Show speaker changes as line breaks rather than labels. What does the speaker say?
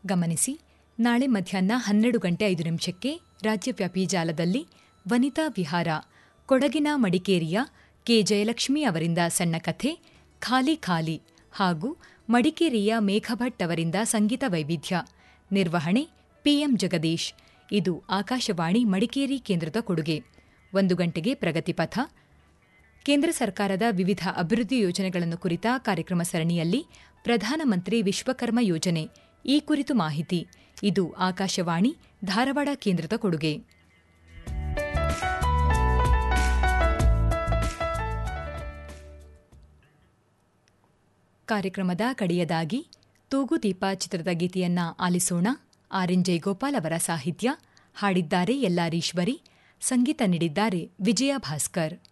ಗಮನಿಸಿ ನಾಳೆ ಮಧ್ಯಾಹ್ನ ಹನ್ನೆರಡು ಗಂಟೆ ಐದು ನಿಮಿಷಕ್ಕೆ ರಾಜ್ಯವ್ಯಾಪಿ ಜಾಲದಲ್ಲಿ ವನಿತಾ ವಿಹಾರ ಕೊಡಗಿನ ಮಡಿಕೇರಿಯ ಕೆ ಜಯಲಕ್ಷ್ಮಿ ಅವರಿಂದ ಸಣ್ಣ ಕಥೆ ಖಾಲಿ ಖಾಲಿ ಹಾಗೂ ಮಡಿಕೇರಿಯ ಮೇಘಭಟ್ ಅವರಿಂದ ಸಂಗೀತ ವೈವಿಧ್ಯ ನಿರ್ವಹಣೆ ಪಿಎಂ ಜಗದೀಶ್ ಇದು ಆಕಾಶವಾಣಿ ಮಡಿಕೇರಿ ಕೇಂದ್ರದ ಕೊಡುಗೆ ಒಂದು ಗಂಟೆಗೆ ಪ್ರಗತಿಪಥ ಕೇಂದ್ರ ಸರ್ಕಾರದ ವಿವಿಧ ಅಭಿವೃದ್ಧಿ ಯೋಜನೆಗಳನ್ನು ಕುರಿತ ಕಾರ್ಯಕ್ರಮ ಸರಣಿಯಲ್ಲಿ ಪ್ರಧಾನಮಂತ್ರಿ ವಿಶ್ವಕರ್ಮ ಯೋಜನೆ ಈ ಕುರಿತು ಮಾಹಿತಿ ಇದು ಆಕಾಶವಾಣಿ ಧಾರವಾಡ ಕೇಂದ್ರದ ಕೊಡುಗೆ ಕಾರ್ಯಕ್ರಮದ ಕಡೆಯದಾಗಿ ತೂಗುದೀಪ ಚಿತ್ರದ ಗೀತೆಯನ್ನ ಆಲಿಸೋಣ ಆರ್ ಎನ್ ಜಯಗೋಪಾಲ್ ಅವರ ಸಾಹಿತ್ಯ ಹಾಡಿದ್ದಾರೆ ಎಲ್ಲಾರೀಶ್ವರಿ ಸಂಗೀತ ನೀಡಿದ್ದಾರೆ ವಿಜಯ ಭಾಸ್ಕರ್